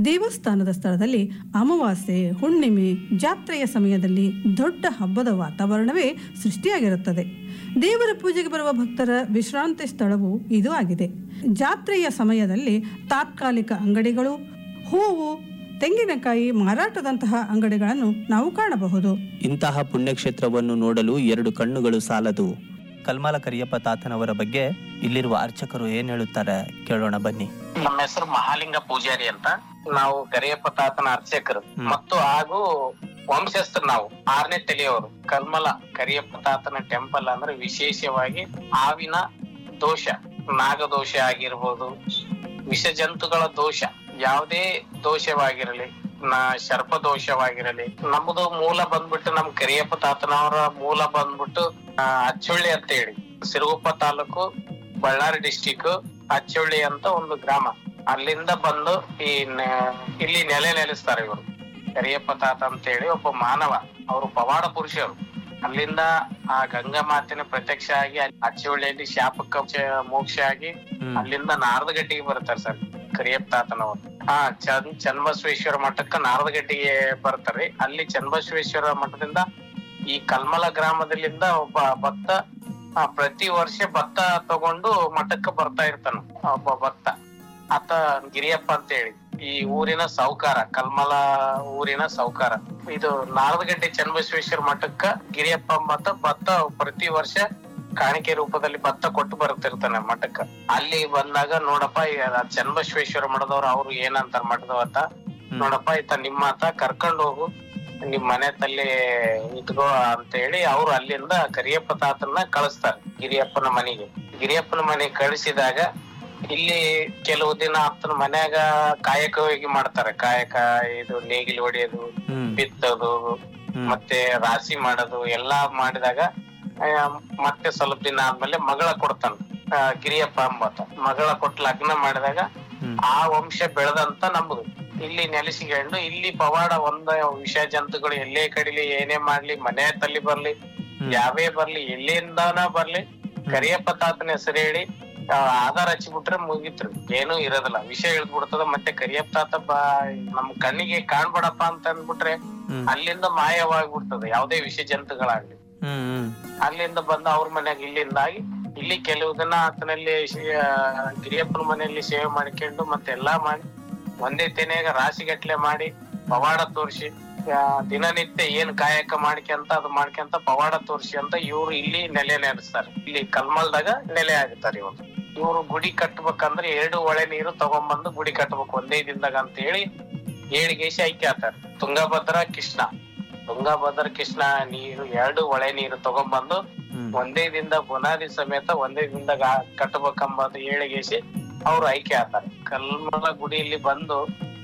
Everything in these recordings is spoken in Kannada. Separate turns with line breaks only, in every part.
ದೇವಸ್ಥಾನದ ಸ್ಥಳದಲ್ಲಿ ಅಮಾವಾಸ್ಯೆ ಹುಣ್ಣಿಮೆ ಜಾತ್ರೆಯ ಸಮಯದಲ್ಲಿ ದೊಡ್ಡ ಹಬ್ಬದ ವಾತಾವರಣವೇ ಸೃಷ್ಟಿಯಾಗಿರುತ್ತದೆ ದೇವರ ಪೂಜೆಗೆ ಬರುವ ಭಕ್ತರ ವಿಶ್ರಾಂತಿ ಸ್ಥಳವು ಇದು ಆಗಿದೆ ಜಾತ್ರೆಯ ಸಮಯದಲ್ಲಿ ತಾತ್ಕಾಲಿಕ ಅಂಗಡಿಗಳು ಹೂವು ತೆಂಗಿನಕಾಯಿ ಮಾರಾಟದಂತಹ ಅಂಗಡಿಗಳನ್ನು ನಾವು ಕಾಣಬಹುದು
ಇಂತಹ ಪುಣ್ಯಕ್ಷೇತ್ರವನ್ನು ನೋಡಲು ಎರಡು ಕಣ್ಣುಗಳು ಸಾಲದು ಕಲ್ಮಾಲ ಕರಿಯಪ್ಪ ತಾತನವರ ಬಗ್ಗೆ ಇಲ್ಲಿರುವ ಅರ್ಚಕರು ಏನ್ ಹೇಳುತ್ತಾರೆ ಕೇಳೋಣ ಬನ್ನಿ
ನಮ್ಮ ಹೆಸರು ಮಹಾಲಿಂಗ ಪೂಜಾರಿ ಅಂತ ನಾವು ಕರಿಯಪ್ಪ ತಾತನ ಅರ್ಚಕರು
ಹ್ಮ್.
ಮತ್ತು ಹಾಗೂ ವಂಶಸ್ಥರು ನಾವು ಆರನೇ ತಲೆಯವರು ಕಲ್ಮಲ ಕರಿಯಪ್ಪ ತಾತನ ಟೆಂಪಲ್ ಅಂದ್ರೆ ವಿಶೇಷವಾಗಿ ಹಾವಿನ ದೋಷ ನಾಗದೋಷ ಆಗಿರ್ಬೋದು ವಿಷ ಜಂತುಗಳ ದೋಷ ಯಾವುದೇ ದೋಷವಾಗಿರಲಿ ನಾ ಸರ್ಪ ದೋಷವಾಗಿರಲಿ ನಮ್ಮದು ಮೂಲ ಬಂದ್ಬಿಟ್ಟು ನಮ್ ಕರಿಯಪ್ಪ ತಾತನವರ ಮೂಲ ಬಂದ್ಬಿಟ್ಟು ಆ, ಅಚ್ಚುಳ್ಳಿ ಅಂತ ಹೇಳಿ ಸಿರುಗುಪ್ಪ ತಾಲೂಕು ಬಳ್ಳಾರಿ ಡಿಸ್ಟಿಕ್ ಅಚ್ಚುಳ್ಳಿ ಅಂತ ಒಂದು ಗ್ರಾಮ ಅಲ್ಲಿಂದ ಬಂದು ಈ ನೆ- ಇಲ್ಲಿ ನೆಲೆ ನೆಲೆಸ್ತಾರೆ ಇವರು ಕರಿಯಪ್ಪ ತಾತ ಅಂತ ಹೇಳಿ ಒಬ್ಬ ಮಾನವ ಅವರು ಪವಾಡ ಪುರುಷರು ಅಲ್ಲಿಂದ ಆ ಗಂಗಾ ಮಾತಿನ ಪ್ರತ್ಯಕ್ಷ ಆಗಿ ಅಲ್ಲಿ ಅಚ್ಚುಳ್ಳಿಯಲ್ಲಿ ಶಾಪಕ ಚ- ಮೋಕ್ಷ ಆಗಿ
ಹ್ಮ್.
ಅಲ್ಲಿಂದ ನಾರದಗಟ್ಟಿಗೆ ಬರ್ತಾರೆ ಸರ್ ಕರಿಯಪ್ಪ ತಾತನವರು ಹಾ ಚನ್ ಚನ್ನಬಸವೇಶ್ವರ ಮಠಕ್ಕ ನಾರದಗಟ್ಟಿಗೆ ಬರ್ತಾರೆ ಅಲ್ಲಿ ಚನ್ನಬಸವೇಶ್ವರ ಮಠದಿಂದ ಈ ಕಲ್ಮಲ ಗ್ರಾಮದಲ್ಲಿಂದ ಒಬ್ಬ ಭಕ್ತ ಆ, ಪ್ರತಿ ವರ್ಷ ಭತ್ತ ತಗೊಂಡು ಮಠಕ್ಕೆ ಬರ್ತಾ ಇರ್ತಾನ ಒಬ್ಬ ಭಕ್ತ ಆತ ಗಿರಿಯಪ್ಪ ಅಂತ ಹೇಳಿ ಈ ಊರಿನ ಸಾಹುಕಾರ ಕಲ್ಮಲ ಊರಿನ ಸಾಹುಕಾರ ಇದು ನಾರದಗಡ್ಡೆ ಚನ್ನಬಸವೇಶ್ವರ ಮಠಕ್ಕ ಗಿರಿಯಪ್ಪ ಮತ್ತ ಭತ್ತ ಪ್ರತಿ ವರ್ಷ ಕಾಣಿಕೆ ರೂಪದಲ್ಲಿ ಭತ್ತ ಕೊಟ್ಟು ಬರ್ತಿರ್ತಾನೆ ಮಠಕ್ಕ ಅಲ್ಲಿ ಬಂದಾಗ ನೋಡಪ್ಪ ಈ ಚನ್ನಬಸವೇಶ್ವರ ಮಠದವ್ರು ಅವ್ರು ಏನಂತಾರ ಮಠದವತ್ತ ನೋಡಪ್ಪ ಈತ ನಿಮ್ಮ ಆತ ಕರ್ಕೊಂಡ್ ಹೋಗು ನಿಮ್ ಮನೆ ತಲ್ಲಿ ಇಟ್ಕೋ ಅಂತ ಹೇಳಿ ಅವ್ರು ಅಲ್ಲಿಂದ ಕರಿಯಪ್ಪ ತಾತನ್ನ ಕಳಿಸ್ತಾರೆ ಗಿರಿಯಪ್ಪನ ಮನೆಗೆ ಗಿರಿಯಪ್ಪನ ಮನೆಗೆ ಕಳಿಸಿದಾಗ ಇಲ್ಲಿ ಕೆಲವು ದಿನ ಆತನ ಮನ್ಯಾಗ ಕಾಯಕವಾಗಿ ಮಾಡ್ತಾರೆ ಕಾಯಕ ಇದು ನೇಗಿಲು ಹೊಡೆಯೋದು
ಹ್ಮ್.
ಬಿತ್ತೋದು
ಹ್ಮ್.
ಮತ್ತೆ ರಾಶಿ ಮಾಡೋದು ಎಲ್ಲಾ ಮಾಡಿದಾಗ ಆ, ಮತ್ತೆ ಸ್ವಲ್ಪ ದಿನ ಆದ್ಮೇಲೆ ಮಗಳ ಕೊಡ್ತಾನ ಆ, ಗಿರಿಯಪ್ಪ ಅಂಬಾತ ಮಗಳ ಕೊಟ್ಟು ಲಗ್ನ ಮಾಡಿದಾಗ
ಹ್ಮ್.
ಆ ವಂಶ ಬೆಳೆದಂತ ನಮ್ಮದು ಇಲ್ಲಿ ನೆಲೆಸಿಕೊಂಡು ಇಲ್ಲಿ ಪವಾಡ ಒಂದ ವಿಷ ಜಂತುಗಳು ಎಲ್ಲೇ ಕಡಿಲಿ ಏನೇ ಮಾಡ್ಲಿ ಮನೆ ತಲ್ಲಿ ಬರ್ಲಿ
ಹ್ಮ್.
ಯಾವೇ ಬರ್ಲಿ ಎಲ್ಲಿಂದಾನ ಬರ್ಲಿ ಕರಿಯಪ್ಪ ತಾತನ ಹೆಸರು ಹೇಳಿ ಆ, ಆಧಾರ ಹಚ್ಚಿಬಿಟ್ರೆ ಮುಗೀತ್ರಿ ಏನೂ ಇರೋದಿಲ್ಲ ವಿಷ ಇಳ್ದ್ ಬಿಡ್ತದ ಮತ್ತೆ ಕರಿಯಪ್ಪ ತಾತ ಬಾ ನಮ್ ಕಣ್ಣಿಗೆ ಕಾಣ್ಬೇಡಪ್ಪ ಅಂತ ಅಂದ್ಬಿಟ್ರೆ
ಹ್ಮ್.
ಅಲ್ಲಿಂದ ಮಾಯವಾಗ್ಬಿಡ್ತದೆ ಯಾವ್ದೇ ವಿಷ ಜಂತುಗಳಾಗ್ಲಿ
ಹ್ಮ್ ಹ್ಮ್
ಅಲ್ಲಿಂದ ಬಂದು ಅವ್ರ ಮನ್ಯಾಗ ಇಲ್ಲಿಂದಾಗಿ ಇಲ್ಲಿ ಕೆಲವು ದಿನ ಆತನಲ್ಲಿ ಶೇ- ಆ, ಗಿರಿಯಪ್ಪನ ಮನೆಯಲ್ಲಿ ಸೇವೆ ಮಾಡ್ಕೊಂಡು ಮತ್ತೆ ಎಲ್ಲಾ ಮಾಡಿ ಒಂದೇ ತೆನೆಯಾಗ ರಾಶಿಗಟ್ಲೆ ಮಾಡಿ ಪವಾಡ ತೋರಿಸಿ ದಿನನಿತ್ಯ ಏನ್ ಕಾಯಕ ಮಾಡ್ಕೊಂತ ಅದು ಮಾಡ್ಕೊಂತ ಪವಾಡ ತೋರಿಸಿ ಅಂತ ಇವ್ರು ಇಲ್ಲಿ ನೆಲೆ ನೆಲೆಸ್ತಾರೆ ಇಲ್ಲಿ ಕಲ್ಮಲ್ದಾಗ ನೆಲೆ ಆಗುತ್ತಾರೆ ಇವ್ರು ಇವ್ರು ಗುಡಿ ಕಟ್ಬೇಕಂದ್ರೆ ಎರಡು ಒಳೆ ನೀರು ತಗೊಂಬಂದು ಗುಡಿ ಕಟ್ಬೇಕು ಒಂದೇ ದಿನದಾಗ ಅಂತ ಹೇಳಿ ಏಳಿಗೇಸಿ ಐಕ್ಯ ಆತಾರೆ ತುಂಗಭದ್ರಾ ಕೃಷ್ಣ ತುಂಗಭದ್ರಾ ಕೃಷ್ಣ ನೀರು ಎರಡು ಒಳೆ ನೀರು ತಗೊಂಬಂದು
ಹ್ಮ್.
ಒಂದೇ ದಿನದ ಬುನಾದಿ ಸಮೇತ ಒಂದೇ ದಿನದಾಗ ಕಟ್ಟಬೇಕಂಬದು ಏಳಿಗೇಸಿ ಅವ್ರು ಆಯ್ಕೆ ಆಗ್ತಾರೆ ಕಲ್ಮಲ ಗುಡಿಯಲ್ಲಿ ಬಂದು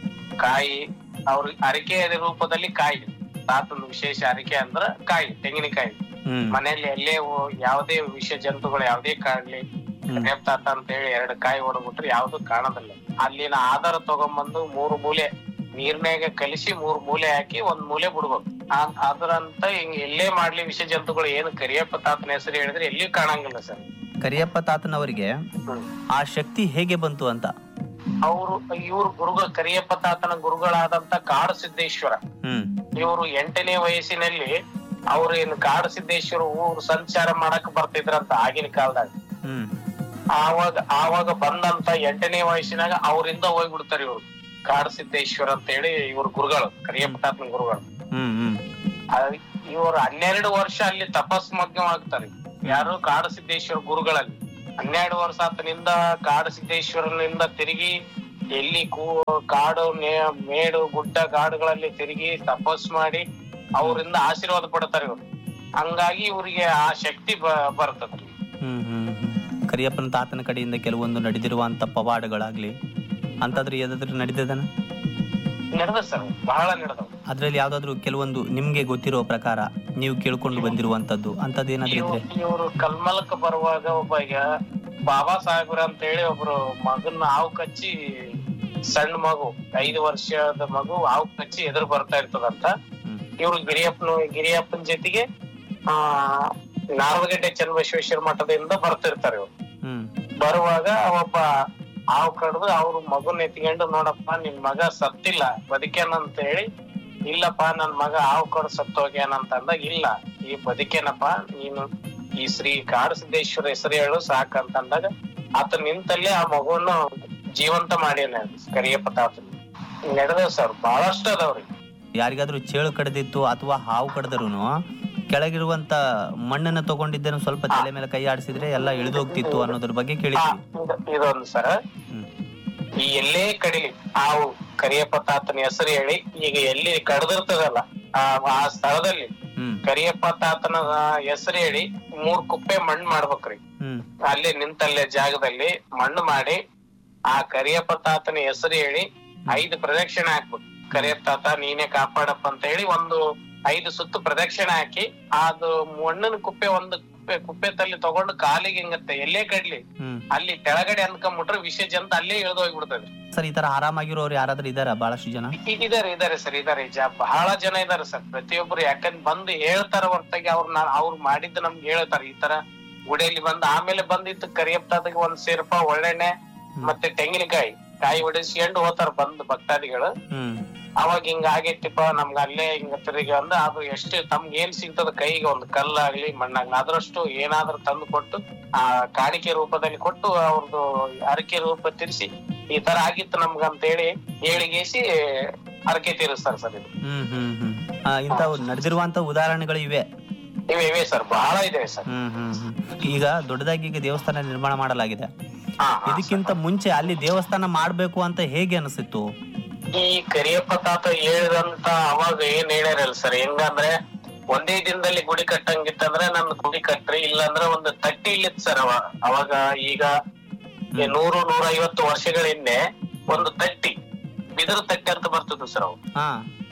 ಕಾಯಿ ಅವ್ರ ಅರಿಕೆಯ ರೂಪದಲ್ಲಿ ಕಾಯಿ ತಾತನ ವಿಶೇಷ ಅರಿಕೆ ಅಂದ್ರ ಕಾಯಿ ತೆಂಗಿನಕಾಯಿ
ಹ್ಮ್.
ಮನೆಯಲ್ಲಿ ಎಲ್ಲೇ ಹೋ- ಯಾವುದೇ ವಿಷ ಜಂತುಗಳು ಯಾವುದೇ ಕಾಡ್ಲಿ
ಹ್ಮ್.
ರೇಪ್ ತಾತ ಅಂತ ಹೇಳಿ ಎರಡು ಕಾಯಿ ಹೊಡ್ಬಿಟ್ರೆ ಯಾವ್ದು ಕಾಣೋದಿಲ್ಲ ಅಲ್ಲಿನ ಆಧಾರ ತಗೊಂಬಂದು ಮೂರು ಮೂಲೆ ನೀರ್ನಾಗ ಕಲಿಸಿ ಮೂರ್ ಮೂಲೆ ಹಾಕಿ ಒಂದ್ ಮೂಲೆ ಬಿಡ್ಬೇಕು ಆ- ಅದರಂತ ಹಿಂಗ್ ಎಲ್ಲೇ ಮಾಡ್ಲಿ ವಿಷ ಜಂತುಗಳು ಏನು ಕರಿಯಪ್ಪ ತಾತನ ಹೆಸರು ಹೇಳಿದ್ರೆ ಎಲ್ಲಿಯೂ ಕಾಣಂಗಿಲ್ಲ ಸರ್
ಕರಿಯಪ್ಪ ತಾತನವರಿಗೆ ಆ ಶಕ್ತಿ ಹೇಗೆ ಬಂತು ಅಂತ
ಅವರು ಇವ್ರು ಗುರುಗಳು ಕರಿಯಪ್ಪ ತಾತನ ಗುರುಗಳಾದಂತ ಕಾಡು ಸಿದ್ದೇಶ್ವರ
ಹ್ಮ್
ಇವರು ಎಂಟನೇ ವಯಸ್ಸಿನಲ್ಲಿ ಅವ್ರು ಏನು ಕಾಡು ಸಿದ್ದೇಶ್ವರ ಊರು ಸಂಚಾರ ಮಾಡಕ್ ಬರ್ತಿದ್ರಂತ ಆಗಿನ ಕಾಲದಾಗ
ಹ್ಮ್
ಆವಾಗ ಆವಾಗ ಬಂದಂತ ಎಂಟನೇ ವಯಸ್ಸಿನಾಗ ಅವರಿಂದ ಹೋಗ್ಬಿಡ್ತಾರೆ ಇವ್ರು ಕಾಡು ಸಿದ್ದೇಶ್ವರ ಅಂತ ಹೇಳಿ ಇವ್ರ ಗುರುಗಳು ಕರಿಯಪ್ಪ ತಾತನ ಗುರುಗಳು
ಹ್ಮ್ ಹ್ಮ್
ಇವರು ಹನ್ನೆರಡು ವರ್ಷ ಅಲ್ಲಿ ತಪಸ್ ಮಗ್ನವಾಗ್ತಾರೆ ಯಾರು ಕಾಡು ಸಿದ್ದೇಶ್ವರ ಗುರುಗಳಲ್ಲಿ ಹನ್ನೆರಡು ವರ್ಷ ಆತನಿಂದ ಕಾಡು ಸಿದ್ದೇಶ್ವರನಿಂದ ತಿರುಗಿ ಎಲ್ಲಿ ಕೂ ಕಾಡು ನೇ- ಮೇಡು ಗುಡ್ಡ ಗಾಡುಗಳಲ್ಲಿ ತಿರುಗಿ ತಪಸ್ ಮಾಡಿ ಅವರಿಂದ ಆಶೀರ್ವಾದ ಪಡ್ತಾರೆ ಇವರು ಹಂಗಾಗಿ ಇವರಿಗೆ ಆ ಶಕ್ತಿ ಬ- ಬರ್ತದ್ರಿ
ಹ್ಮ್ ಹ್ಮ್ ಹ್ಮ್. ಕರಿಯಪ್ಪನ ತಾತನ ಕಡೆಯಿಂದ ಕೆಲವೊಂದು ನಡೆದಿರುವಂತ ಪವಾಡಗಳಾಗ್ಲಿ ಅಂತಂದ್ರೆ ಯಾವ್ದಾದ್ರು ನಡೆದದನ
ನಡೆದ ಸರ್ ಬಹಳ ನಡೆದವು
ಅದ್ರಲ್ಲಿ ಯಾವ್ದಾದ್ರು ಕೆಲವೊಂದು ನಿಮ್ಗೆ ಗೊತ್ತಿರೋ ಪ್ರಕಾರ ನೀವು ಕೇಳ್ಕೊಂಡು ಬಂದಿರುವಂತದ್ದು ಅಂತದ್ದು ಏನಾದ್ರು ಇದ್ರೆ
ಇವರು ಕಲ್ಮಲಕ್ಕೆ ಬರುವಾಗ ಒಬ್ಬ ಈಗ ಬಾಬಾ ಸಾಹೇಬ್ರ ಅಂತ ಹೇಳಿ ಒಬ್ರು ಮಗನ್ನ ಹಾವು ಕಚ್ಚಿ ಸಣ್ಣ ಮಗು ಐದು ವರ್ಷದ ಮಗು ಹಾವು ಕಚ್ಚಿ ಎದುರು ಬರ್ತಾ ಇರ್ತದಂತ
ಹ್ಮ್.
ಇವ್ರು ಗಿರಿಯಪ್ಪನ ಗಿರಿಯಪ್ಪನ ಜೊತೆಗೆ ಆ ನಾರದಗಡ್ಡೆ ಚನ್ನಬಸವೇಶ್ವರ ಮಠದಿಂದ ಬರ್ತಿರ್ತಾರೆ ಇವ್ರು
ಹ್ಮ್
ಬರುವಾಗ ಒಬ್ಬ ಹಾವು ಕಡ್ದು ಅವ್ರ ಮಗುನ್ ಎತ್ಕೊಂಡು ನೋಡಪ್ಪ ನಿನ್ ಮಗ ಸತ್ತಿಲ್ಲ ಬದುಕ್ಯಾನ ಅಂತ ಹೇಳಿ ಇಲ್ಲಪ್ಪ ನನ್ ಮಗ ಹಾವು ಕಡ್ದು ಸತ್ತೋಗ್ಯಾನ ಅಂತ ಅಂದಾಗ ಇಲ್ಲ ಈ ಬದುಕೇನಪ್ಪ ನೀನು ಈ ಶ್ರೀ ಕಾಡಸಿದ್ದೇಶ್ವರ ಹೆಸರು ಹೇಳು ಸಾಕಂತ ಅಂದಾಗ ಆತ ನಿಂತಲ್ಲೇ ಆ ಮಗುವನ್ನು ಜೀವಂತ ಮಾಡ್ಯಾನ ಕರಿಯಪ್ಪ ತಾತ ನಡೆದ ಸರ್ ಬಹಳಷ್ಟು ಅದಾವ್ರಿ
ಯಾರಿಗಾದ್ರೂ ಚೇಳು ಕಡ್ದಿತ್ತು ಅಥವಾ ಹಾವು ಕಡ್ದರುನು ಕೆಳಗಿರುವಂತ ಮಣ್ಣನ್ನ ತಗೊಂಡಿದ್ದೇನು ಸ್ವಲ್ಪ ತಲೆ ಮೇಲೆ ಕೈ ಆಡಿಸಿದ್ರೆ ಎಲ್ಲ ಇಳಿದು ಹೋಗ್ತಿತ್ತು ಅನ್ನೋದ್ರ ಬಗ್ಗೆ
ಹಾ,
ಕೇಳಿದ್ವಿ
ಇದು- ಇದೊಂದು ಸರ
ಹ್ಮ್
ಈ ಎಲ್ಲೇ ಕಡಿಲಿ ಹಾವು ಕರಿಯಪ್ಪ ತಾತನ ಹೆಸರು ಹೇಳಿ ಈಗ ಎಲ್ಲಿ ಕಡ್ದಿರ್ತದಲ್ಲ ಆ ಆ ಸ್ಥಳದಲ್ಲಿ
ಹ್ಮ್
ಕರಿಯಪ್ಪ ತಾತನ ಹೆಸರು ಹೇಳಿ ಮೂರ್ ಕುಪ್ಪೆ ಮಣ್ಣು ಮಾಡ್ಬೇಕ್ರಿ
ಹ್ಮ್
ಅಲ್ಲಿ ನಿಂತಲ್ಲೇ ಜಾಗದಲ್ಲಿ ಮಣ್ಣು ಮಾಡಿ ಆ ಕರಿಯಪ್ಪ ತಾತನ ಹೆಸರು ಹೇಳಿ ಐದು ಪ್ರದಕ್ಷಿಣೆ ಹಾಕ್ಬೇಕು ಕರಿಯಪ್ಪ ತಾತ ನೀನೇ ಕಾಪಾಡಪ್ಪ ಅಂತ ಹೇಳಿ ಒಂದು ಐದು ಸುತ್ತು ಪ್ರದಕ್ಷಿಣೆ ಹಾಕಿ ಅದು ಮಣ್ಣಿನ ಕುಪ್ಪೆ ಒಂದು ಕುಪ್ಪೆ ಕುಪ್ಪೆ ತಲ್ಲಿ ತಗೊಂಡು ಕಾಲಿಗೆ ಹಿಂಗತ್ತೆ ಎಲ್ಲೇ ಕಡ್ಲಿ
ಹ್ಮ್
ಅಲ್ಲಿ ಕೆಳಗಡೆ ಅನ್ಕೊಂಬಿಟ್ರೆ ವಿಷ ಜಂತ ಅಲ್ಲೇ ಇಳ್ದು ಹೋಗ್ಬಿಡ್ತದೆ
ಸರ್ ಈ ತರ ಆರಾಮಾಗಿರೋರು ಯಾರಾದ್ರೂ ಇದಾರ ಬಹಳಷ್ಟು ಜನ
ಇ- ಇದಾರೆ ಇದಾರೆ ಸರ್ ಇದಾರೆ ಜ ಬಹಳ ಜನ ಇದಾರೆ ಸರ್ ಪ್ರತಿಯೊಬ್ರು ಯಾಕಂದ್ ಬಂದು ಹೇಳ್ತಾರ ಹೊರತಾಗಿ ಅವ್ರ ನಾ ಅವ್ರು ಮಾಡಿದ್ದು ನಮ್ಗೆ ಹೇಳ್ತಾರ ಈ ತರ ಗುಡಿಯಲ್ಲಿ ಬಂದು ಆಮೇಲೆ ಬಂದಿತ್ತು ಕರಿಯಪ್ಪ ತಾತಗೆ ಒಂದ್ ಸೇರ್ಪ ಒಳ್ಳೆಣ್ಣೆ ಮತ್ತೆ ತೆಂಗಿನಕಾಯಿ ಕಾಯಿ ಹೊಡಿಸ್ಕೊಂಡು ಹೋತಾರ ಬಂದು ಭಕ್ತಾದಿಗಳು
ಹ್ಮ್
ಅವಾಗ ಹಿಂಗ ಆಗೈತಿಪ್ಪ ನಮ್ಗ ಅಲ್ಲೇ ಹಿಂಗ ತಿರುಗಿ ಅಂದ ಅದು ಎಷ್ಟು ತಮ್ಗೆ ಏನ್ ಸಿಗ್ತದ ಕೈಗೆ ಒಂದು ಕಲ್ಲಾಗ್ಲಿ ಮಣ್ಣಾಗ್ಲಿ ಅದ್ರಷ್ಟು ಏನಾದ್ರೂ ತಂದು ಕೊಟ್ಟು ಆ ಕಾಣಿಕೆ ರೂಪದಲ್ಲಿ ಕೊಟ್ಟು ಅವ್ರದ್ದು ಹರಕೆ ರೂಪ ತಿರ್ಸಿ ಈ ತರ ಆಗಿತ್ತು ನಮ್ಗ ಅಂತ ಹೇಳಿ ಹೇಳಿಗೇಸಿ ಹರಕೆ ತೀರಿಸ್ತಾರ ಸರ್ ಇದು
ಹ್ಮ್ ಹ್ಮ್ ಹ್ಮ್ ಆ, ಇಂಥವು ನಡೆದಿರುವಂತ ಉದಾಹರಣೆಗಳು ಇವೆ
ಇವೆ ಇವೆ ಸರ್ ಬಹಳ ಇದೆ ಸರ್
ಹ್ಮ್ ಹ್ಮ್ ಹ್ಮ್ ಈಗ ದೊಡ್ಡದಾಗಿ ಈಗ ದೇವಸ್ಥಾನ ನಿರ್ಮಾಣ ಮಾಡಲಾಗಿದೆ
ಹಾ, ಹಾ,
ಇದಕ್ಕಿಂತ ಮುಂಚೆ ಅಲ್ಲಿ ದೇವಸ್ಥಾನ ಮಾಡ್ಬೇಕು ಅಂತ ಹೇಗೆ ಅನಿಸಿತ್ತು
ಈ ಕರಿಯಪ್ಪ ತಾತ ಹೇಳಿದಂತ ಅವಾಗ ಏನ್ ಹೇಳ್ಯಾರಲ್ಲ ಸರ್ ಹೆಂಗಂದ್ರೆ ಒಂದೇ ದಿನದಲ್ಲಿ ಗುಡಿ ಕಟ್ಟಂಗಿತ್ತಂದ್ರೆ ನನ್ ಗುಡಿ ಕಟ್ರಿ ಇಲ್ಲಾಂದ್ರೆ ಒಂದು ತಟ್ಟಿ ಇಲ್ಲಿತ್ತು ಸರ್ ಅವ ಅವಾಗ ಈಗ ಈ ನೂರು ನೂರ ಐವತ್ತು ವರ್ಷಗಳ ಹಿಂದೆ ಒಂದು ತಟ್ಟಿ ಬಿದಿರು ತಟ್ಟೆ ಅಂತ ಬರ್ತಿದ್ವು ಸರ್ ಅವು
ಹಾ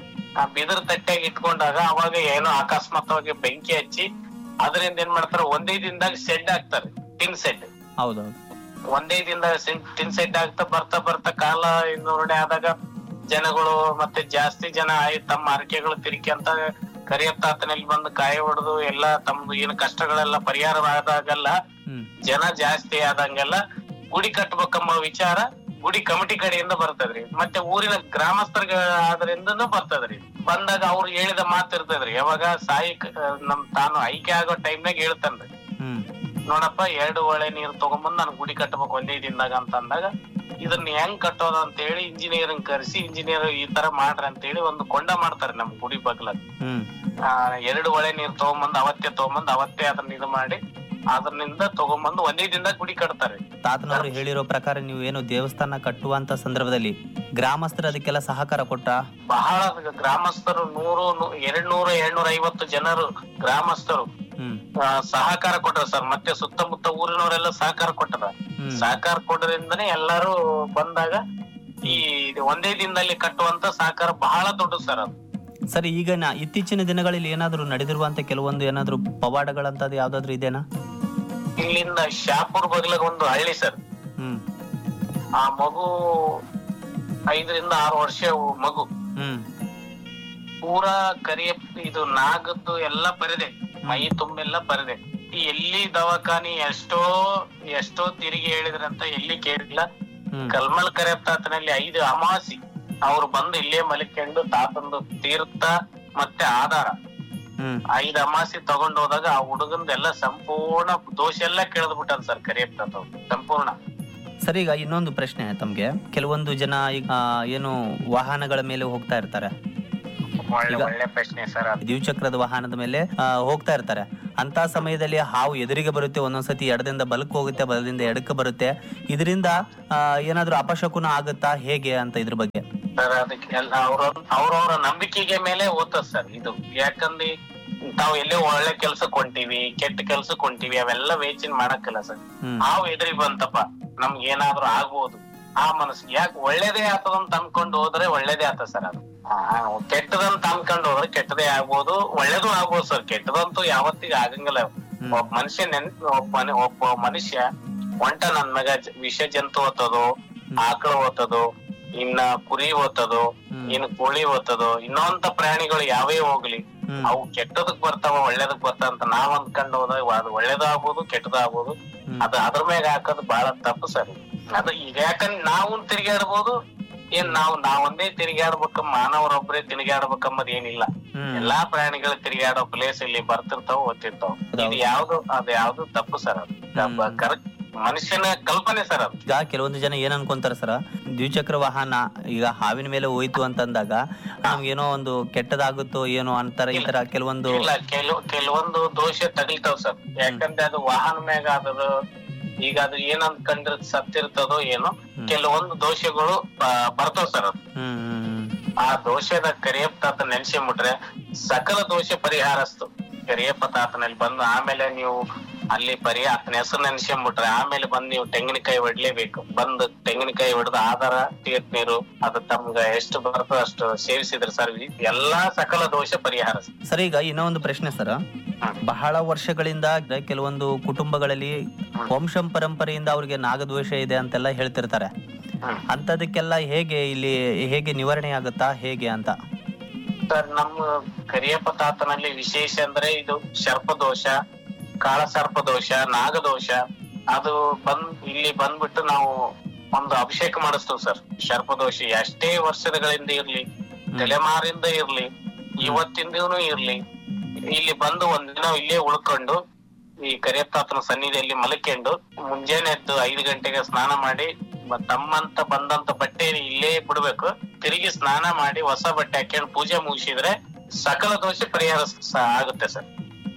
ಆ ಬಿದಿರು ತಟ್ಟೆಗೆ ಇಟ್ಕೊಂಡಾಗ ಅವಾಗ ಏನೋ ಅಕಸ್ಮಾತ್ವಾಗಿ ಬೆಂಕಿ ಹಚ್ಚಿ ಅದರಿಂದ ಏನ್ ಮಾಡ್ತಾರ ಒಂದೇ ದಿನದಾಗ ಸೆಡ್ ಹಾಕ್ತಾರೆ ಟಿನ್ ಸೆಡ್
ಹೌದೌದು
ಒಂದೇ ದಿನದಾಗ ಟಿನ್ ಸೆಡ್ ಆಗ್ತಾ ಬರ್ತಾ ಬರ್ತಾ ಕಾಲ ನೋಡಿ ಆದಾಗ ಜನಗಳು ಮತ್ತೆ ಜಾಸ್ತಿ ಜನ ಆಯ್ತು ತಮ್ಮ ಹರಕೆಗಳು ತಿರ್ಕೊಂತ ಕರಿಯಪ್ಪ ತಾತನಲ್ಲಿ ಬಂದು ಕಾಯಿ ಹೊಡೆದು ಎಲ್ಲ ತಮ್ದು ಏನು ಕಷ್ಟಗಳೆಲ್ಲ ಪರಿಹಾರವಾದಾಗೆಲ್ಲ
ಹ್ಮ್
ಜನ ಜಾಸ್ತಿ ಆದಂಗೆಲ್ಲ ಗುಡಿ ಕಟ್ಬೇಕಂಬ ವಿಚಾರ ಗುಡಿ ಕಮಿಟಿ ಕಡೆಯಿಂದ ಬರ್ತದ್ರಿ ಮತ್ತೆ ಊರಿನ ಗ್ರಾಮಸ್ಥರ ಆದ್ರಿಂದನೂ ಬರ್ತದ್ರಿ ಬಂದಾಗ ಅವ್ರು ಹೇಳಿದ ಮಾತು ಇರ್ತದ್ರಿ ಯಾವಾಗ ಸಾಯಿ ಕ- ನಮ್ ತಾನು ಆಯ್ಕೆ ಆಗೋ ಟೈಮ್ನಾಗ ಹೇಳ್ತಾನ್ರಿ
ಹ್ಮ್
ನೋಡಪ್ಪ ಎರಡು ಒಳೆ ನೀರು ತಗೊಂಬಂದ್ ನಾನು ಗುಡಿ ಕಟ್ಟಬೇಕು ಒಂದೇ ದಿನದಾಗ ಅಂತ ಅಂದಾಗ ಇದನ್ನ ಹೆಂಗ್ ಕಟ್ಟೋದು ಅಂತ ಹೇಳಿ ಇಂಜಿನಿಯರಿಂಗ್ ಕರೆಸಿ ಇಂಜಿನಿಯರ್ ಈ ತರ ಮಾಡ್ರಿ ಅಂತ ಹೇಳಿ ಒಂದು ಕೊಂಡ ಮಾಡ್ತಾರೆ ನಮ್ ಗುಡಿ ಬಗ್ಲ
ಹ್ಮ್
ಎರಡು ಒಳೆ ನೀರ್ ತಗೊಂಬಂದ್ ಅವತ್ತೇ ತಗೊಂಬಂದ್ ಅವತ್ತೇ ಅದನ್ನ ಇದು ಮಾಡಿ ಅದರಿಂದ ತಗೊಂಬಂದು ಒಂದೇ ದಿನದಾಗ ಗುಡಿ ಕಟ್ತಾರೆ
ತಾತನವರು ಹೇಳಿರೋ ಪ್ರಕಾರ ನೀವು ಏನು ದೇವಸ್ಥಾನ ಕಟ್ಟುವಂತ ಸಂದರ್ಭದಲ್ಲಿ ಗ್ರಾಮಸ್ಥರು ಅದಕ್ಕೆಲ್ಲ ಸಹಕಾರ ಕೊಟ್ಟ
ಬಹಳ ಗ್ರಾಮಸ್ಥರು ನೂರು ನೂ- ಎರಡ್ ನೂರು ಎರಡ್ನೂರ ಐವತ್ತು ಜನರು ಗ್ರಾಮಸ್ಥರು
ಹ್ಮ್
ಆ, ಸಹಕಾರ ಕೊಟ್ಟರ ಸರ್ ಮತ್ತೆ ಸುತ್ತಮುತ್ತ ಊರಿನವರೆಲ್ಲ ಸಹಕಾರ ಕೊಟ್ಟರ
ಹ್ಮ್
ಸಹಕಾರ ಕೊಡೋದ್ರಿಂದನೇ ಎಲ್ಲಾರು ಬಂದಾಗ ಈ ಇದು ಒಂದೇ ದಿನದಲ್ಲಿ ಕಟ್ಟುವಂತ ಸಹಕಾರ ಬಹಳ ದೊಡ್ಡದು ಸರ್ ಅದು
ಸರಿ ಈಗ ನಾ ಇತ್ತೀಚಿನ ದಿನಗಳಲ್ಲಿ ಏನಾದ್ರು ನಡೆದಿರುವಂತ ಕೆಲವೊಂದು ಏನಾದ್ರು ಪವಾಡಗಳಂತದ್ದು ಯಾವ್ದಾದ್ರು ಇದೆನಾ
ಇಲ್ಲಿಂದ ಶಾಪುರ್ ಬಗ್ಲಾಗ ಒಂದು ಹಳ್ಳಿ ಸರ್
ಹ್ಮ್
ಆ ಮಗು ಐದರಿಂದ ಆರು ವರ್ಷ ಮಗು
ಹ್ಮ್
ಪೂರಾ ಕರಿಯ ಇದು ನಾಗದ್ದು ಎಲ್ಲ ಪರಿದೆ ಮೈ ತುಂಬೆಲ್ಲ ಪರಿದೆ ಈ ಎಲ್ಲಿ ದವಾಖಾನಿ ಎಷ್ಟೋ ಎಷ್ಟೋ ತಿರುಗಿ ಹೇಳಿದ್ರಂತ ಎಲ್ಲಿ ಕೇಳಿಲ್ಲ
ಹ್ಮ್
ಕಲ್ಮಲ್ ಕರಿಯಪ್ಪ ತಾತನಲ್ಲಿ ಐದು ಅಮಾಸಿ ಅವ್ರು ಬಂದು ಇಲ್ಲೇ ಮಲಿಕೊಂಡು ತಾತಂದು ತೀರ್ಥ ಮತ್ತೆ ಆಧಾರ
ಹ್ಮ್
ಐದ್ ಅಮಾಸಿ ತಗೊಂಡ್ ಹೋದಾಗ ಆ ಹುಡುಗಂದೆಲ್ಲ ಸಂಪೂರ್ಣ ದೋಷ ಎಲ್ಲ ಕೇಳ್ದ್ ಬಿಟ್ಟಾನ ಸರ್ ಕರಿಯಪ್ಪ ತಾತ ಅವ್ರು. ಸಂಪೂರ್ಣ
ಸರಿ ಈಗ ಇನ್ನೊಂದು ಪ್ರಶ್ನೆ ತಮ್ಗೆ ಕೆಲವೊಂದು ಜನ ಈಗ ಆ, ಏನು ವಾಹನಗಳ ಮೇಲೆ ಹೋಗ್ತಾ ಇರ್ತಾರೆ
ಒಳ್ಳೆ
ಈಗ-
ಒಳ್ಳೆ ಪ್ರಶ್ನೆ ಸರ್ ಅದು
ದ್ವಿಚಕ್ರದ ವಾಹನದ ಮೇಲೆ ಆ, ಹೋಗ್ತಾ ಇರ್ತಾರೆ ಅಂತ ಸಮಯದಲ್ಲಿ ಹಾವು ಎದುರಿಗೆ ಬರುತ್ತೆ ಒಂದೊಂದ್ಸತಿ ಎಡದಿಂದ ಬಲಕ್ಕೆ ಹೋಗುತ್ತೆ ಬಲದಿಂದ ಎಡಕ್ಕೆ ಬರುತ್ತೆ ಇದರಿಂದ ಆ, ಏನಾದ್ರೂ ಅಪಶಕುನ ಆಗುತ್ತಾ ಹೇಗೆ ಅಂತ ಇದ್ರ ಬಗ್ಗೆ
ಸರ್ ಅದಕ್ಕೆ ಎಲ್ಲ ಅವ್ರ ಅವ್ರವ್ರ ನಂಬಿಕೆಗೆ ಮೇಲೆ ಓದ್ತದ ಸರ್ ಇದು ಯಾಕಂದ್ರೆ ತಾವ್ ಎಲ್ಲೇ ಒಳ್ಳೆ ಕೆಲ್ಸಕ್ ಹೊಂಟಿವಿ ಕೆಟ್ಟ ಕೆಲ್ಸಕ್ ಹೊಂಟಿವಿ ಅವೆಲ್ಲ ವೇಚಿನ್ ಮಾಡಕ್ಕಿಲ್ಲ ಸರ್
ಹ್ಮ್
ಹಾವು ಎದುರಿ ಬಂತಪ್ಪ ನಮ್ಗೆ ಏನಾದ್ರೂ ಆಗ್ಬೋದು ಆ ಮನಸ್ಸು ಯಾಕೆ ಒಳ್ಳೇದೇ ಆತದಂತ ಅನ್ಕೊಂಡು ಹೋದ್ರೆ ಒಳ್ಳೇದೇ ಆತ ಸರ್ ಅದು ಆ, ಕೆಟ್ಟದಂತ ಅನ್ಕೊಂಡು ಹೋದ್ರೆ ಕೆಟ್ಟದೇ ಆಗ್ಬೋದು ಒಳ್ಳೇದು ಆಗ್ಬೋದು ಸರ್ ಕೆಟ್ಟದಂತೂ ಯಾವತ್ತಿಗೂ ಆಗಂಗಿಲ್ಲ
ಹ್ಮ್.
ಒಬ್ಬ ಮನುಷ್ಯ ನೆನ್ ಒಬ್ಬ ಮನೆ ಒಬ್ಬ ಮನುಷ್ಯ ಒಂಟ ನನ್ ಮಗ ಜ- ವಿಷ ಜಂತು ಓದ್ತದು ಆಕಳ ಓದ್ತದು ಇನ್ನ ಕುರಿ ಓದ್ತದು
ಹ್ಮ್.
ಇನ್ನು ಕೋಳಿ ಓದ್ತದು ಇನ್ನೊಂತ ಪ್ರಾಣಿಗಳು ಯಾವೇ ಹೋಗ್ಲಿ
ಹ್ಮ್.
ಅವು ಕೆಟ್ಟದಕ್ ಬರ್ತಾವ ಒಳ್ಳೇದಕ್ ಬರ್ತಾವ ಅಂತ ನಾವ್ ಅಂದ್ಕೊಂಡು ಹೋದಾಗ ಅದು ಒಳ್ಳೇದು ಆಗ್ಬೋದು ಕೆಟ್ಟದು ಆಗ್ಬೋದು
ಹ್ಮ್.
ಅದು ಅದ್ರ ಮ್ಯಾಗ ಹಾಕೋದು ಬಹಳ ತಪ್ಪು ಸರ್ ಅದು ಈಗ ಯಾಕಂದ್ರೆ ನಾವು ತಿರುಗಾಡ್ಬೋದು ಏನ್ ನಾವು ನಾವೊಂದೇ ತಿರುಗಾಡ್ಬೇಕ ಮಾನವರೊಬ್ಬರೇ ತಿರುಗಾಡ್ಬೇಕಂಬದ್ ಏನಿಲ್ಲ
ಹ್ಮ್
ಎಲ್ಲಾ ಪ್ರಾಣಿಗಳು ತಿರುಗಾಡೋ ಪ್ಲೇಸ್ ಇಲ್ಲಿ ಬರ್ತಿರ್ತಾವ ಓದ್ತಿರ್ತಾವ ಇದು ಯಾವ್ದು ಅದು ಯಾವ್ದು ತಪ್ಪು ಸರ್ ಅದು ಕರೆಕ್ಟ್ ಮನುಷ್ಯನ ಕಲ್ಪನೆ ಸರ್ ಅದು
ಈಗ ಕೆಲವೊಂದು ಜನ ಏನ್ ಅನ್ಕೊಂತಾರ ಸರ ದ್ವಿಚಕ್ರ ವಾಹನ ಈಗ ಹಾವಿನ ಮೇಲೆ ಹೋಯ್ತು ಅಂತಂದಾಗ ನಮ್ಗೇನೋ ಒಂದು ಕೆಟ್ಟದಾಗುತ್ತೋ ಏನೋ ಅಂತಾರ ಈ ತರ ಕೆಲವೊಂದು
ಇಲ್ಲ ಕೆಲವು ಕೆಲವೊಂದು ದೋಷ ತಗಲ್ತಾವ್ ಸರ್ ಯಾಕಂದ್ರೆ ಅದು ವಾಹನ ಮ್ಯಾಗ ಅದದು ಈಗ ಅದು ಏನ್ ಅನ್ಕೊಂಡ್ರ ಸತ್ತಿರ್ತದೋ ಏನೋ ಕೆಲವೊಂದು ದೋಷಗಳು ಆ, ಬರ್ತಾವ್ ಸರ್ ಅದು
ಹ್ಮ್ ಹ್ಮ್
ಆ ದೋಷದ ಕರಿಯಪ್ಪ ತಾತ ನೆನ್ಸಿಬಿಟ್ರೆ ಸಕಲ ದೋಷ ಪರಿಹಾರಸ್ತು ಕರಿಯಪ್ಪ ತಾತನಲ್ಲಿ ಬಂದು ಆಮೇಲೆ ನೀವು ಅಲ್ಲಿ ಪರಿ ಆತನ ಹೆಸರು ನೆನ್ಸ್ಕೊಂಡ್ಬಿಟ್ರೆ ಆಮೇಲೆ ಬಂದು ನೀವು ತೆಂಗಿನಕಾಯಿ ಹೊಡ್ಲೇಬೇಕು ಬಂದು ತೆಂಗಿನಕಾಯಿ ಹೊಡೆದು ಆಧಾರ ತೀರ್ಥ ನೀರು ಅದು ತಮ್ಗ ಎಷ್ಟು ಬರ್ತೋ ಅಷ್ಟು ಸೇವಿಸಿದ್ರೆ ಸರ್ ಎಲ್ಲಾ ಸಕಲ ದೋಷ ಪರಿಹಾರ
ಸರ್ ಈಗ ಇನ್ನೂ ಒಂದು ಪ್ರಶ್ನೆ ಸರ್ ಬಹಳ ವರ್ಷಗಳಿಂದ ಕೆಲವೊಂದು ಕುಟುಂಬಗಳಲ್ಲಿ ವಂಶಂ ಪರಂಪರೆಯಿಂದ ಅವ್ರಿಗೆ ನಾಗದ್ವೇಷ ಇದೆ ಅಂತೆಲ್ಲ ಹೇಳ್ತಿರ್ತಾರೆ
ಹ್ಮ್.
ಅಂತದಕ್ಕೆಲ್ಲ ಹೇಗೆ ಇಲ್ಲಿ ಹೇಗೆ ನಿವಾರಣೆ ಆಗುತ್ತಾ ಹೇಗೆ ಅಂತ
ಸರ್ ನಮ್ಮ ಕರಿಯಪ್ಪ ತಾತನಲ್ಲಿ ವಿಶೇಷ ಅಂದ್ರೆ ಇದು ಸರ್ಪದೋಷ ಕಾಳ ಸರ್ಪದೋಷ ನಾಗದೋಷ ಅದು ಬಂದ್ ಇಲ್ಲಿ ಬಂದ್ಬಿಟ್ಟು ನಾವು ಒಂದು ಅಭಿಷೇಕ ಮಾಡಿಸ್ತೇವೆ ಸರ್ ಸರ್ಪದೋಷ ಎಷ್ಟೇ ವರ್ಷಗಳಿಂದ ಇರ್ಲಿ ತಲೆಮಾರಿಂದ ಇರ್ಲಿ ಇವತ್ತಿಂದೂ ಇರ್ಲಿ ಇಲ್ಲಿ ಬಂದು ಒಂದಿನ ಇಲ್ಲೇ ಉಳ್ಕೊಂಡು ಈ ಕರಿಯಪ್ಪ ತಾತನ ಸನ್ನಿಧಿಯಲ್ಲಿ ಮಲ್ಕೊಂಡು ಮುಂಜಾನೆ ಎದ್ದು ಐದು ಗಂಟೆಗೆ ಸ್ನಾನ ಮಾಡಿ ಮ- ತಮ್ಮಂತ ಬಂದಂತ ಬಟ್ಟೆ ಇಲ್ಲೇ ಬಿಡ್ಬೇಕು ತಿರುಗಿ ಸ್ನಾನ ಮಾಡಿ ಹೊಸ ಬಟ್ಟೆ ಹಾಕೊಂಡು ಪೂಜೆ ಮುಗಿಸಿದ್ರೆ ಸಕಲ ದೋಷ ಪರಿಹಾರ ಸ- ಆಗುತ್ತೆ ಸರ್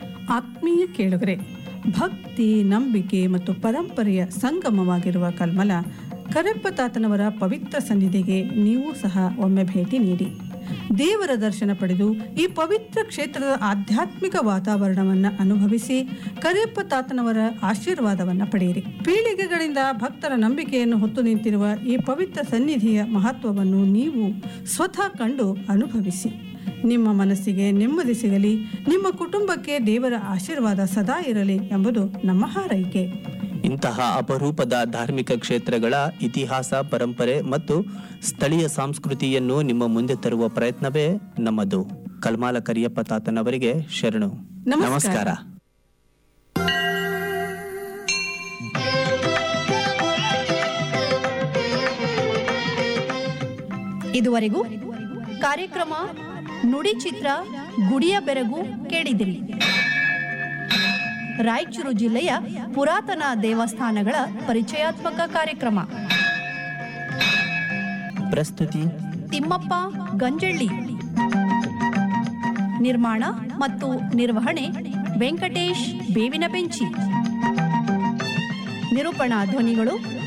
ಆತ್ಮೀಯ ಕೇಳುಗರೆ ಭಕ್ತಿ ನಂಬಿಕೆ ಮತ್ತು ಪರಂಪರೆಯ ಸಂಗಮವಾಗಿರುವ ಕಲ್ಮಲ ಕರೆಪ್ಪ ತಾತನವರ ಪವಿತ್ರ ಸನ್ನಿಧಿಗೆ ನೀವು ಸಹ ಒಮ್ಮೆ ಭೇಟಿ ನೀಡಿ ದೇವರ ದರ್ಶನ ಪಡೆದು ಈ ಪವಿತ್ರ ಕ್ಷೇತ್ರದ ಆಧ್ಯಾತ್ಮಿಕ ವಾತಾವರಣವನ್ನು ಅನುಭವಿಸಿ ಕರೆಯಪ್ಪ ತಾತನವರ ಆಶೀರ್ವಾದವನ್ನು ಪಡೆಯಿರಿ ಪೀಳಿಗೆಗಳಿಂದ ಭಕ್ತರ ನಂಬಿಕೆಯನ್ನು ಹೊತ್ತು ನಿಂತಿರುವ ಈ ಪವಿತ್ರ ಸನ್ನಿಧಿಯ ಮಹತ್ವವನ್ನು ನೀವು ಸ್ವತಃ ಕಂಡು ಅನುಭವಿಸಿ ನಿಮ್ಮ ಮನಸ್ಸಿಗೆ ನೆಮ್ಮದಿ ಸಿಗಲಿ ನಿಮ್ಮ ಕುಟುಂಬಕ್ಕೆ ದೇವರ ಆಶೀರ್ವಾದ ಸದಾ ಇರಲಿ ಎಂಬುದು ನಮ್ಮ ಹಾರೈಕೆ
ಇಂತಹ ಅಪರೂಪದ ಧಾರ್ಮಿಕ ಕ್ಷೇತ್ರಗಳ ಇತಿಹಾಸ ಪರಂಪರೆ ಮತ್ತು ಸ್ಥಳೀಯ ಸಂಸ್ಕೃತಿಯನ್ನು ನಿಮ್ಮ ಮುಂದೆ ತರುವ ಪ್ರಯತ್ನವೇ ನಮ್ಮದು ಕಲ್ಮಾಲ ಕರಿಯಪ್ಪ ತಾತನವರಿಗೆ ಶರಣು
ನಮಸ್ಕಾರ.
ನಮಸ್ಕಾರ
ಇದುವರೆಗೂ ಕಾರ್ಯಕ್ರಮ ನುಡಿ ಚಿತ್ರ ಗುಡಿಯ ಬೆರಗು ಕೇಳಿದಿರಿ ರಾಯಚೂರು ಜಿಲ್ಲೆಯ ಪುರಾತನ ದೇವಸ್ಥಾನಗಳ ಪರಿಚಯಾತ್ಮಕ ಕಾರ್ಯಕ್ರಮ
ಪ್ರಸ್ತುತಿ
ತಿಮ್ಮಪ್ಪ ಗಂಜಳ್ಳಿ ನಿರ್ಮಾಣ ಮತ್ತು ನಿರ್ವಹಣೆ ವೆಂಕಟೇಶ್ ಬೇವಿನ ಬೆಂಚಿ ನಿರೂಪಣಾ ಧ್ವನಿಗಳು